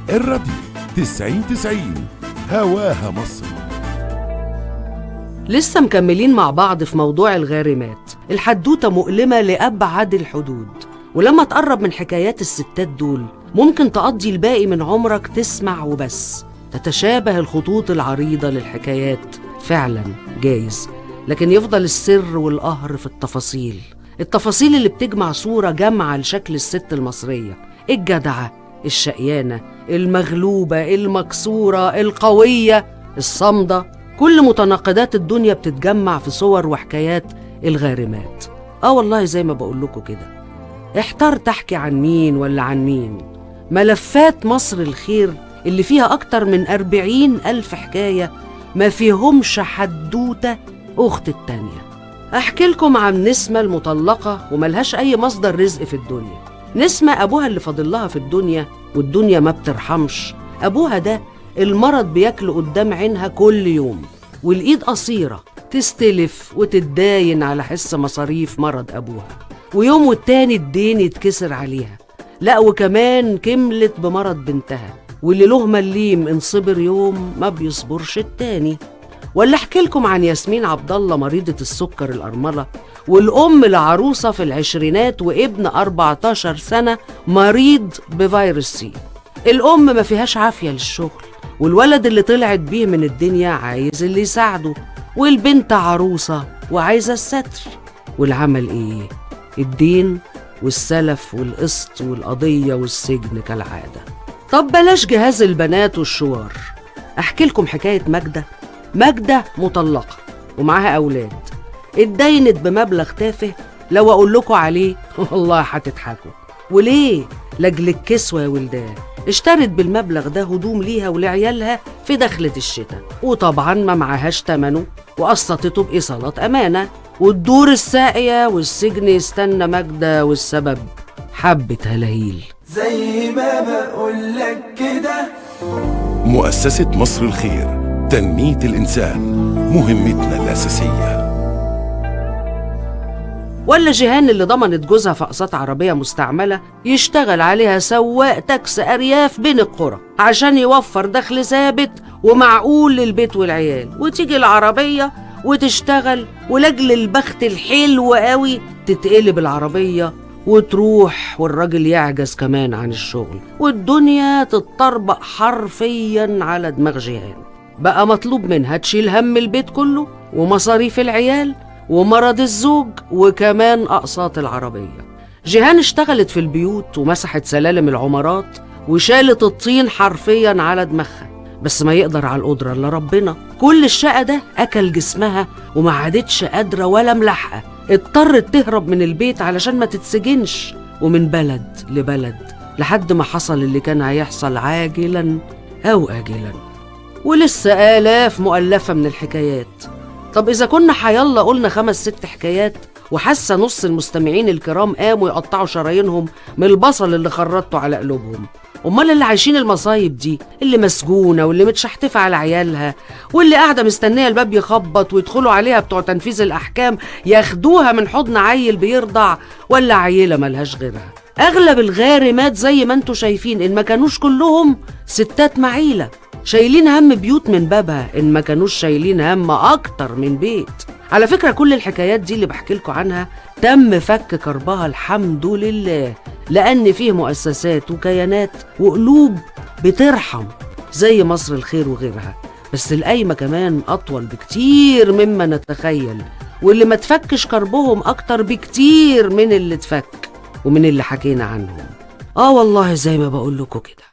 الراديو 90 90 هواها مصر لسه مكملين مع بعض في موضوع الغارمات الحدوتة مؤلمة لأبعد الحدود ولما تقرب من حكايات الستات دول ممكن تقضي الباقي من عمرك تسمع وبس تتشابه الخطوط العريضة للحكايات فعلا جايز لكن يفضل السر والقهر في التفاصيل التفاصيل اللي بتجمع صورة جامعة لشكل الست المصرية الجدعة الشقيانة المغلوبة المكسورة القوية الصامدة كل متناقضات الدنيا بتتجمع في صور وحكايات الغارمات اه والله زي ما بقول لكم كده احترت احكي عن مين ولا عن مين ملفات مصر الخير اللي فيها أكتر من أربعين ألف حكاية ما فيهمش حدوتة أخت التانية أحكي لكم عن نسمة المطلقة وملهاش أي مصدر رزق في الدنيا نسمة أبوها اللي فاضلها في الدنيا والدنيا ما بترحمش أبوها ده المرض بياكله قدام عينها كل يوم والإيد قصيرة تستلف وتتداين على حس مصاريف مرض أبوها ويوم والتاني الدين يتكسر عليها لا وكمان كملت بمرض بنتها واللي له مليم ان صبر يوم ما بيصبرش التاني ولا احكي لكم عن ياسمين عبد الله مريضة السكر الأرملة والأم العروسة في العشرينات وابن 14 سنة مريض بفيروس سي الأم ما فيهاش عافية للشغل والولد اللي طلعت بيه من الدنيا عايز اللي يساعده والبنت عروسة وعايزة الستر والعمل ايه؟ الدين والسلف والقسط والقضية والسجن كالعادة طب بلاش جهاز البنات والشوار أحكي لكم حكاية ماجدة ماجدة مطلقة ومعاها أولاد اتدينت بمبلغ تافه لو أقول لكم عليه والله هتضحكوا وليه؟ لأجل الكسوة يا ولدان اشترت بالمبلغ ده هدوم ليها ولعيالها في دخلة الشتاء وطبعا ما معهاش تمنه وقسطته بإيصالات أمانة والدور الساقية والسجن يستنى ماجدة والسبب حبة هلاهيل زي ما بقولك كده مؤسسة مصر الخير تنمية الإنسان مهمتنا الأساسية ولا جيهان اللي ضمنت جوزها في أقساط عربية مستعملة يشتغل عليها سواق تاكس أرياف بين القرى عشان يوفر دخل ثابت ومعقول للبيت والعيال وتيجي العربية وتشتغل ولأجل البخت الحلو قوي تتقلب العربية وتروح والراجل يعجز كمان عن الشغل والدنيا تتطربق حرفيا على دماغ جيهان بقى مطلوب منها تشيل هم البيت كله ومصاريف العيال ومرض الزوج وكمان أقساط العربية جيهان اشتغلت في البيوت ومسحت سلالم العمارات وشالت الطين حرفيا على دماغها بس ما يقدر على القدرة إلا ربنا كل الشقة ده أكل جسمها وما عادتش قادرة ولا ملاحقة اضطرت تهرب من البيت علشان ما تتسجنش ومن بلد لبلد لحد ما حصل اللي كان هيحصل عاجلا أو آجلا ولسه آلاف مؤلفة من الحكايات طب إذا كنا حيالله قلنا خمس ست حكايات وحاسة نص المستمعين الكرام قاموا يقطعوا شرايينهم من البصل اللي خرطته على قلوبهم أمال اللي عايشين المصايب دي اللي مسجونة واللي متشحتفة على عيالها واللي قاعدة مستنية الباب يخبط ويدخلوا عليها بتوع تنفيذ الأحكام ياخدوها من حضن عيل بيرضع ولا عيلة ملهاش غيرها أغلب الغارمات زي ما انتوا شايفين إن ما كانوش كلهم ستات معيلة شايلين هم بيوت من بابها إن ما كانوش شايلين هم أكتر من بيت على فكرة كل الحكايات دي اللي بحكي لكم عنها تم فك كربها الحمد لله لأن فيه مؤسسات وكيانات وقلوب بترحم زي مصر الخير وغيرها بس القايمة كمان أطول بكتير مما نتخيل واللي ما تفكش كربهم أكتر بكتير من اللي اتفك ومن اللي حكينا عنهم آه والله زي ما بقول لكم كده